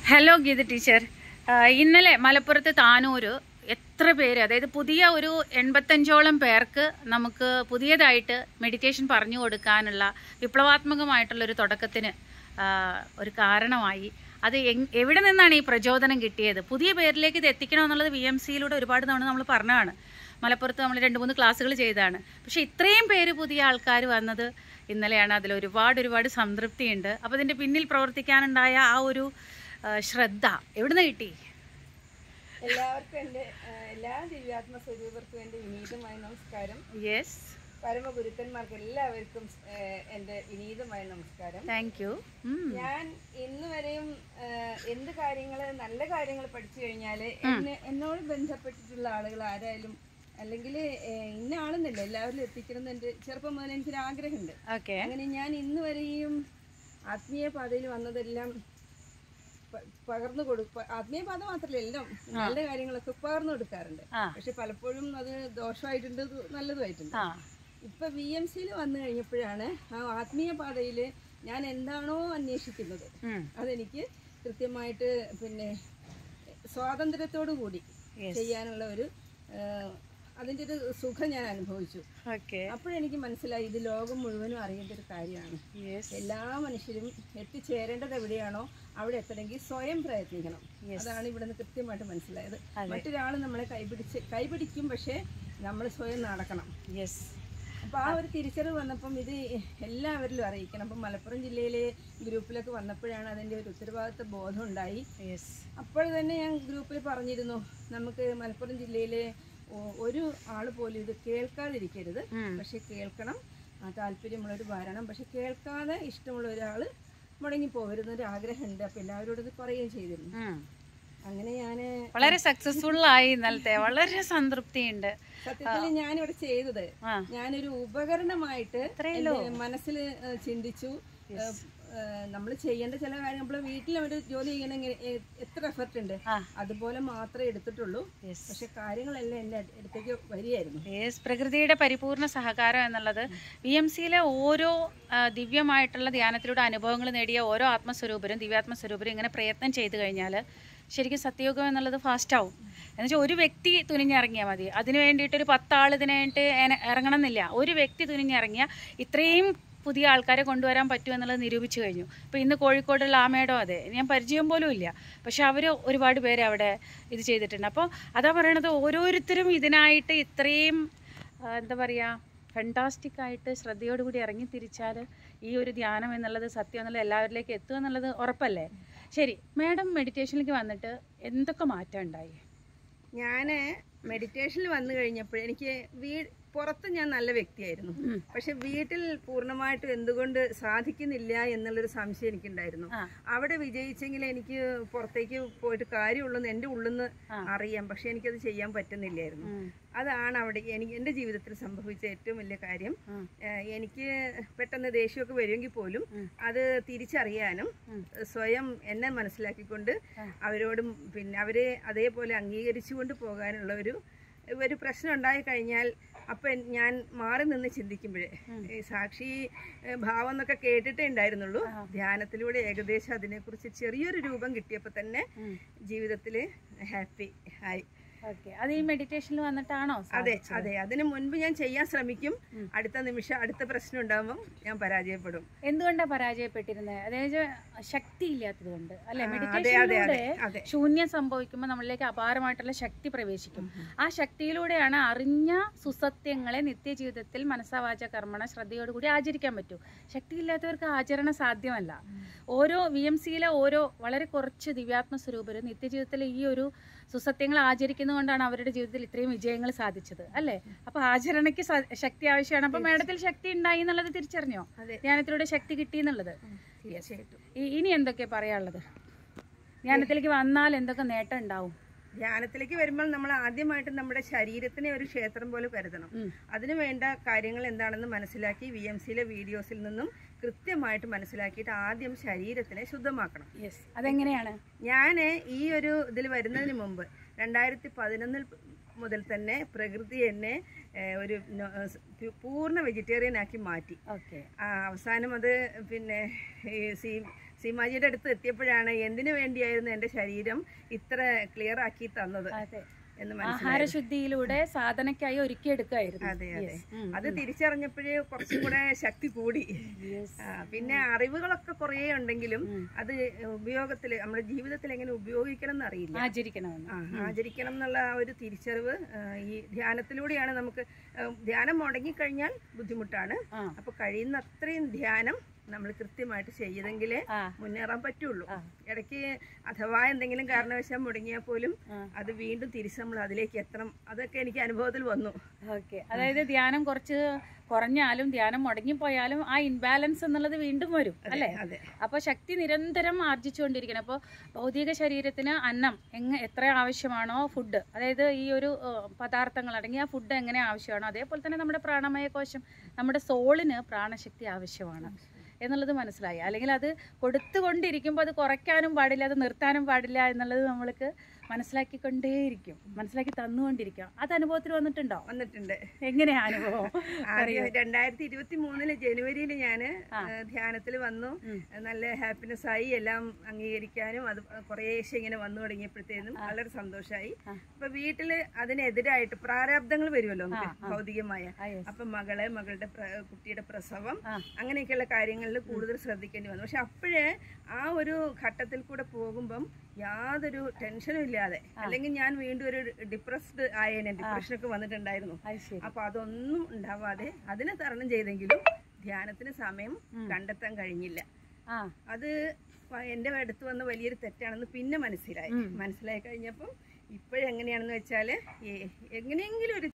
Hello Geetha teacher ആ, ഇന്നലെ മലപ്പുറത്ത് താനൂര് എത്ര പേര് അതായത് പുതിയ ഒരു എൺപത്തഞ്ചോളം പേർക്ക് നമുക്ക് പുതിയതായിട്ട് മെഡിറ്റേഷൻ പറഞ്ഞു കൊടുക്കാനുള്ള വിപ്ലവാത്മകമായിട്ടുള്ള ഒരു തുടക്കത്തിന് ആ, ഒരു കാരണമായി അത് എങ്- എവിടെ നിന്നാണ് ഈ പ്രചോദനം കിട്ടിയത് പുതിയ പേരിലേക്ക് ഇത് എത്തിക്കണമെന്നുള്ളത് വി എം സിയിലൂടെ ഒരുപാട് തവണ നമ്മൾ പറഞ്ഞതാണ് മലപ്പുറത്ത് നമ്മൾ രണ്ട് മൂന്ന് ക്ലാസ്സുകൾ ചെയ്തതാണ് പക്ഷെ ഇത്രയും പേര് പുതിയ ആൾക്കാർ വന്നത് ഇന്നലെയാണ് അതിൽ ഒരുപാട് ഒരുപാട് സംതൃപ്തിയുണ്ട് അപ്പോൾ ഇതിൻ്റെ പിന്നിൽ പ്രവർത്തിക്കാനുണ്ടായ ആ ഒരു ആ, ശ്രദ്ധ എവിടുന്ന് കിട്ടി എല്ലാവർക്കും എൻ്റെ ആ, എല്ലാ ദിവ്യാത്മ സ്വരൂപർക്കും എൻ്റെ വിനീതമായ നമസ്കാരം യെസ് പരമഗുരുക്കന്മാർക്ക് എല്ലാവർക്കും ആ, എൻ്റെ വിനീതമായ നമസ്കാരം താങ്ക് യു ഞാൻ ഇന്ന് വരെയും ആ, എന്ത് കാര്യങ്ങൾ നല്ല കാര്യങ്ങൾ പഠിച്ചു കഴിഞ്ഞാൽ എന്നെ എന്നോട് ബന്ധപ്പെട്ടിട്ടുള്ള ആളുകൾ ആരായാലും അല്ലെങ്കിൽ ഇന്ന ആളെന്നില്ല എല്ലാവരിലും എത്തിക്കണം എന്ന് എൻ്റെ ചെറുപ്പം മുതൽ എനിക്കൊരു ആഗ്രഹമുണ്ട് ഓക്കെ അങ്ങനെ ഞാൻ ഇന്ന് വരെയും ആത്മീയ പാതയിൽ വന്നതെല്ലാം പ- പകർന്നു കൊടുക്ക ആത്മീയ പാത മാത്രമല്ല എല്ലാം നല്ല കാര്യങ്ങളൊക്കെ പകർന്നു കൊടുക്കാറുണ്ട് ആ. പക്ഷെ പലപ്പോഴും അത് ദോഷമായിട്ടുണ്ട് ഇത് നല്ലതുമായിട്ടുണ്ട് ആ ഇപ്പൊ വി എം സിയിൽ വന്നു കഴിഞ്ഞപ്പോഴാണ് ആ ആത്മീയ പാതയിൽ ഞാൻ എന്താണോ അന്വേഷിക്കുന്നത് ഉം. അതെനിക്ക് കൃത്യമായിട്ട് പിന്നെ സ്വാതന്ത്ര്യത്തോടു കൂടി Yes. ചെയ്യാനുള്ള ഒരു ആ, അതിൻ്റെ ഒരു സുഖം ഞാൻ അനുഭവിച്ചു ഓക്കെ അപ്പോഴെനിക്ക് മനസ്സിലായി ഇത് ലോകം മുഴുവനും അറിയേണ്ട ഒരു കാര്യമാണ് യെസ് എല്ലാ മനുഷ്യരും എത്തിച്ചേരേണ്ടത് എവിടെയാണോ അവിടെ എത്തണമെങ്കിൽ സ്വയം പ്രയത്നിക്കണം അതാണ് ഇവിടെ നിന്ന് കൃത്യമായിട്ട് മനസ്സിലായത് മറ്റൊരാൾ നമ്മളെ കൈപിടിച്ച് കൈപിടിക്കും പക്ഷേ നമ്മൾ സ്വയം നടക്കണം യെസ് അപ്പോൾ ആ ഒരു തിരിച്ചറിവ് വന്നപ്പം ഇത് എല്ലാവരിലും അറിയിക്കണം അപ്പം മലപ്പുറം ജില്ലയിലെ ഗ്രൂപ്പിലൊക്കെ വന്നപ്പോഴാണ് അതിൻ്റെ ഒരു ഉത്തരവാദിത്വ ബോധം ഉണ്ടായി യെസ് അപ്പോൾ തന്നെ ഞാൻ ഗ്രൂപ്പിൽ പറഞ്ഞിരുന്നു നമുക്ക് മലപ്പുറം ജില്ലയിലെ ഒ- ഒരു ആൾ പോലും ഇത് കേൾക്കാതിരിക്കരുത് പക്ഷെ കേൾക്കണം ആ, താല്പര്യമുള്ളവർ വരണം പക്ഷെ കേൾക്കാതെ ഇഷ്ടമുള്ള ഒരാൾ മുടങ്ങി പോകരുതെന്നൊരു ആഗ്രഹമുണ്ട് അപ്പം എല്ലാവരോടും ഇത് പറയുകയും ചെയ്തിരുന്നു അങ്ങനെ ഞാൻ വളരെ സക്സസ്ഫുൾ ആയി ഇന്നലത്തെ വളരെ സംതൃപ്തിയുണ്ട് സത്യത്തിൽ ഞാനിവിടെ ചെയ്തത് ആ. ഞാനൊരു ഉപകരണമായിട്ട് എൻ്റെ മനസ്സിൽ ഏഹ്, ചിന്തിച്ചു നമ്മൾ ചെയ്യേണ്ട ചില കാര്യം നമ്മൾ വീട്ടിൽ ഒരു ജോലി ചെയ്യണമെങ്കിൽ എ- എത്ര എഫർട്ട് ഉണ്ട് ആ. അതുപോലെ മാത്രമേ എടുത്തിട്ടുള്ളൂ Yes. പക്ഷെ കാര്യങ്ങളെല്ലാം എൻ്റെ അടുത്തേക്ക് വരികയായിരുന്നു യെസ് പ്രകൃതിയുടെ പരിപൂർണ സഹകാരം എന്നുള്ളത് വി എം സിയിലെ ഓരോ ആ, ദിവ്യമായിട്ടുള്ള ധ്യാനത്തിലൂടെ അനുഭവങ്ങൾ നേടിയ ഓരോ ആത്മസ്വരൂപരും ദിവ്യാത്മസ്വരൂപരും ഇങ്ങനെ പ്രയത്നം ചെയ്തു കഴിഞ്ഞാൽ ശരിക്കും സത്യയോഗം എന്നുള്ളത് ഫാസ്റ്റ് ആവും എന്നുവെച്ചാൽ ഒരു വ്യക്തി തുനിഞ്ഞിറങ്ങിയാൽ മതി അതിന് വേണ്ടിയിട്ട് ഒരു പത്താൾ ഇതിന് വേണ്ടിയിട്ട് എന- ഇറങ്ങണം എന്നില്ല ഒരു വ്യക്തി തുനിഞ്ഞിറങ്ങിയാൽ ഇത്രയും പുതിയ ആൾക്കാരെ കൊണ്ടുവരാൻ പറ്റും എന്നുള്ളത് നിരൂപിച്ചു കഴിഞ്ഞു ഇപ്പോൾ ഇന്ന് കോഴിക്കോടുള്ള ആ മേഡം അതെ ഞാൻ പരിചയം പോലും ഇല്ല പക്ഷെ അവർ ഒരുപാട് പേര് അവിടെ ഇത് ചെയ്തിട്ടുണ്ട് അപ്പോൾ അതാ പറയണത് ഓരോരുത്തരും ഇതിനായിട്ട് ഇത്രയും ആ, എന്താ പറയുക ഫെൻറ്റാസ്റ്റിക് ആയിട്ട് ശ്രദ്ധയോടുകൂടി ഇറങ്ങി തിരിച്ചാൽ ഈ ഒരു ധ്യാനം എന്നുള്ളത് സത്യം എന്നുള്ളത് എല്ലാവരിലേക്ക് എത്തുക എന്നുള്ളത് ഉറപ്പല്ലേ ശരി മാഡം മെഡിറ്റേഷനിലേക്ക് വന്നിട്ട് എന്തൊക്കെ മാറ്റം ഉണ്ടായി ഞാൻ മെഡിറ്റേഷനിൽ വന്നു കഴിഞ്ഞപ്പോൾ എനിക്ക് വീ പുറത്ത് ഞാൻ നല്ല വ്യക്തിയായിരുന്നു പക്ഷെ വീട്ടിൽ പൂർണ്ണമായിട്ടും എന്തുകൊണ്ട് സാധിക്കുന്നില്ല എന്നുള്ളൊരു സംശയം എനിക്കുണ്ടായിരുന്നു ആ. അവിടെ വിജയിച്ചെങ്കിൽ എനിക്ക് പുറത്തേക്ക് പോയിട്ട് കാര്യമുള്ളെന്ന് എൻ്റെ ഉള്ളിൽ നിന്ന് അറിയാം പക്ഷെ എനിക്കത് ചെയ്യാൻ പറ്റുന്നില്ലായിരുന്നു അതാണ് അവിടെ എനിക്ക് എൻ്റെ ജീവിതത്തിൽ സംഭവിച്ച ഏറ്റവും വലിയ കാര്യം ഏഹ് എനിക്ക് പെട്ടെന്ന് ദേഷ്യമൊക്കെ വരുമെങ്കിൽ പോലും അത് തിരിച്ചറിയാനും സ്വയം എന്നെ മനസ്സിലാക്കിക്കൊണ്ട് അവരോടും പിന്നെ അവരെ അതേപോലെ അംഗീകരിച്ചുകൊണ്ട് പോകാനുള്ള ഒരു ഒരു പ്രശ്നം ഉണ്ടായി കഴിഞ്ഞാൽ അപ്പം ഞാൻ മാറി നിന്ന് ചിന്തിക്കുമ്പോഴേ ഈ സാക്ഷി ഏഹ് ഭാവം എന്നൊക്കെ കേട്ടിട്ടേ ഉണ്ടായിരുന്നുള്ളൂ ധ്യാനത്തിലൂടെ ഏകദേശം അതിനെക്കുറിച്ച് ചെറിയൊരു രൂപം കിട്ടിയപ്പോൾ തന്നെ ജീവിതത്തിൽ ഹാപ്പി ആയി ഓക്കെ അത് ഈ മെഡിറ്റേഷനിൽ വന്നിട്ടാണോ അതെ അതെ അതിന് മുൻപ് ഞാൻ ചെയ്യാൻ ശ്രമിക്കും അടുത്ത നിമിഷം അടുത്ത പ്രശ്നം ഉണ്ടാകുമ്പോൾ ഞാൻ പരാജയപ്പെടും എന്തുകൊണ്ടാ പരാജയപ്പെട്ടിരുന്നത് അതായത് ശക്തി ഇല്ലാത്തത് കൊണ്ട് അല്ലെ അതെ, മെഡിറ്റേഷനിലൂടെ അതെ. ശൂന്യം സംഭവിക്കുമ്പോൾ നമ്മളിലേക്ക് അപാരമായിട്ടുള്ള ശക്തി പ്രവേശിക്കും ആ ശക്തിയിലൂടെയാണ് അറിഞ്ഞ സുസത്യങ്ങളെ നിത്യജീവിതത്തിൽ മനസ്സാവാച കർമ്മണ ശ്രദ്ധയോടുകൂടി ആചരിക്കാൻ പറ്റൂ ശക്തിയില്ലാത്തവർക്ക് ആചരണം സാധ്യമല്ല ഓരോ വി എം സിയിലെ ഓരോ വളരെ കുറച്ച് ദിവ്യാത്മ സ്വരൂപരും നിത്യജീവിതത്തിൽ ഈ ഒരു സുസത്യങ്ങൾ ആചരിക്കുന്നതുകൊണ്ടാണ് അവരുടെ ജീവിതത്തിൽ ഇത്രയും വിജയങ്ങൾ സാധിച്ചത് അല്ലേ അപ്പൊ ആചരണയ്ക്ക് സ- ശക്തി ആവശ്യമാണ് അപ്പൊ മേഡത്തിൽ ശക്തി ഉണ്ടായി എന്നുള്ളത് തിരിച്ചറിഞ്ഞോ അതെ. ധ്യാനത്തിലൂടെ ശക്തി കിട്ടി എന്നുള്ളത് തീർച്ചയായിട്ടും ഇ- ഇനി എന്തൊക്കെയാ പറയാനുള്ളത് ധ്യാനത്തിലേക്ക് വന്നാൽ എന്തൊക്കെ നേട്ടം ഉണ്ടാവും ധ്യാനത്തിലേക്ക് വരുമ്പോൾ നമ്മൾ ആദ്യമായിട്ട് നമ്മുടെ ശരീരത്തിനെ ഒരു ക്ഷേത്രം പോലെ കരുതണം അതിനു വേണ്ട കാര്യങ്ങൾ എന്താണെന്ന് മനസ്സിലാക്കി വി എം സിയിലെ വീഡിയോസിൽ നിന്നും കൃത്യമായിട്ട് മനസ്സിലാക്കിയിട്ട് ആദ്യം ശരീരത്തിനെ ശുദ്ധമാക്കണം യെസ് അതെങ്ങനെയാണ് ഞാൻ ഈ ഒരു ഇതിൽ വരുന്നതിന് മുമ്പ് രണ്ടായിരത്തി പതിനൊന്നിൽ മുതൽ തന്നെ പ്രകൃതി എന്നെ ഏഹ്, ഒരു നോ- ഏഹ്, പൂർണ്ണ വെജിറ്റേറിയൻ ആക്കി മാറ്റി ഓക്കെ ആ, അവസാനം അത് പിന്നെ ഈ സി സീമാജിയുടെ അടുത്ത് എത്തിയപ്പോഴാണ് എന്തിനു വേണ്ടിയായിരുന്നു എൻ്റെ ശരീരം ഇത്ര ക്ലിയർ ആക്കി തന്നത് അതെ എന്ന് മനസ്സിലായി ആഹാരശുദ്ധിയിലൂടെ സാധനയ്ക്കായി ഒരുക്കിയെടുക്കായിരുന്നു അതെ അതെ അത് തിരിച്ചറിഞ്ഞപ്പോഴേ കുറച്ചും കൂടെ ശക്തി കൂടി ആ, പിന്നെ അറിവുകളൊക്കെ കുറേ ഉണ്ടെങ്കിലും അത് ഉപയോഗത്തിൽ നമ്മുടെ ജീവിതത്തിൽ എങ്ങനെ ഉപയോഗിക്കണം എന്നറിയില്ല ആചരിക്കണമെന്ന് ആ, ആചരിക്കണം എന്നുള്ള ആ ഒരു തിരിച്ചറിവ് ആ, ഈ ധ്യാനത്തിലൂടെയാണ് നമുക്ക് ആ, ധ്യാനം മുടങ്ങിക്കഴിഞ്ഞാൽ ബുദ്ധിമുട്ടാണ് ആ. അപ്പൊ കഴിയുന്ന അത്രയും ധ്യാനം നമ്മൾ കൃത്യമായിട്ട് ചെയ്തെങ്കിലേ ആ. മുന്നേറാൻ പറ്റുള്ളൂ ഇടയ്ക്ക് അഥവാ എന്തെങ്കിലും കാരണവശാൽ മുടങ്ങിയാൽ പോലും അത് വീണ്ടും തിരിച്ച് നമ്മൾ അതിലേക്ക് എത്തണം അതൊക്കെ എനിക്ക് അനുഭവത്തിൽ വന്നു ഓക്കെ അതായത് ധ്യാനം കുറച്ച് കുറഞ്ഞാലും ധ്യാനം മുടങ്ങിപ്പോയാലും ആ ഇൻബാലൻസ് എന്നുള്ളത് വീണ്ടും വരും അല്ലേ അതെ അപ്പോൾ ശക്തി നിരന്തരം ആർജിച്ചുകൊണ്ടിരിക്കണം അപ്പോൾ ഭൗതിക ശരീരത്തിന് അന്നം എങ്ങ എത്ര ആവശ്യമാണോ ഫുഡ് അതായത് ഈ ഒരു ഏഹ്, പദാർത്ഥങ്ങൾ അടങ്ങിയ ആ ഫുഡ് എങ്ങനെ ആവശ്യമാണോ അതേപോലെ തന്നെ നമ്മുടെ പ്രാണമയ കോശം നമ്മുടെ സോളിന് പ്രാണശക്തി ആവശ്യമാണ് എന്നുള്ളത് മനസ്സിലായി അല്ലെങ്കിൽ അത് കൊടുത്തുകൊണ്ടിരിക്കുമ്പോൾ അത് കുറയ്ക്കാനും പാടില്ല അത് നിർത്താനും പാടില്ല എന്നുള്ളത് നമ്മൾക്ക് മനസ്സിലാക്കിക്കൊണ്ടേയിരിക്കും മനസ്സിലാക്കി തന്നുകൊണ്ടിരിക്കും അത് അനുഭവത്തിൽ വന്നിട്ടുണ്ടോ വന്നിട്ടുണ്ട് എങ്ങനെയാ അനുഭവം ആദ്യം രണ്ടായിരത്തി ഇരുപത്തി മൂന്നില് ജനുവരിയിൽ ഞാൻ ധ്യാനത്തിൽ വന്നു നല്ല ഹാപ്പിനെസ് ആയി എല്ലാം അംഗീകരിക്കാനും അത് കുറേശ്ശെ ഇങ്ങനെ വന്നു തുടങ്ങിയപ്പോഴത്തേനും വളരെ സന്തോഷമായി അപ്പൊ വീട്ടില് അതിനെതിരായിട്ട് പ്രാരാബ്ദങ്ങൾ വരുമല്ലോ നമുക്ക് ഭൗതികമായ ആ, yes. അപ്പൊ മകള് മകളുടെ പ്ര- കുട്ടിയുടെ പ്രസവം അങ്ങനെയൊക്കെയുള്ള കാര്യങ്ങളിൽ കൂടുതൽ ശ്രദ്ധിക്കേണ്ടി വന്നു പക്ഷെ അപ്പോഴേ ആ ഒരു ഘട്ടത്തിൽ കൂടെ പോകുമ്പം യാതൊരു ടെൻഷനും ഇല്ലാതെ അല്ലെങ്കിൽ ഞാൻ വീണ്ടും ഒരു ഡിപ്രസ്ഡ് ആയേനെ ഡിപ്രഷനൊക്കെ വന്നിട്ടുണ്ടായിരുന്നു അത് ശരി അപ്പൊ അതൊന്നും ഉണ്ടാവാതെ അതിനെ തരണം ചെയ്തെങ്കിലും ധ്യാനത്തിന് സമയം കണ്ടെത്താൻ കഴിഞ്ഞില്ല ആ അത് പ- എന്റെ അടുത്ത് വന്ന വലിയൊരു തെറ്റാണെന്ന് പിന്നെ മനസ്സിലായി മനസ്സിലായി കഴിഞ്ഞപ്പം ഇപ്പോഴെങ്ങനെയാണെന്ന് വെച്ചാല് എ- എങ്ങനെയെങ്കിലും ഒരു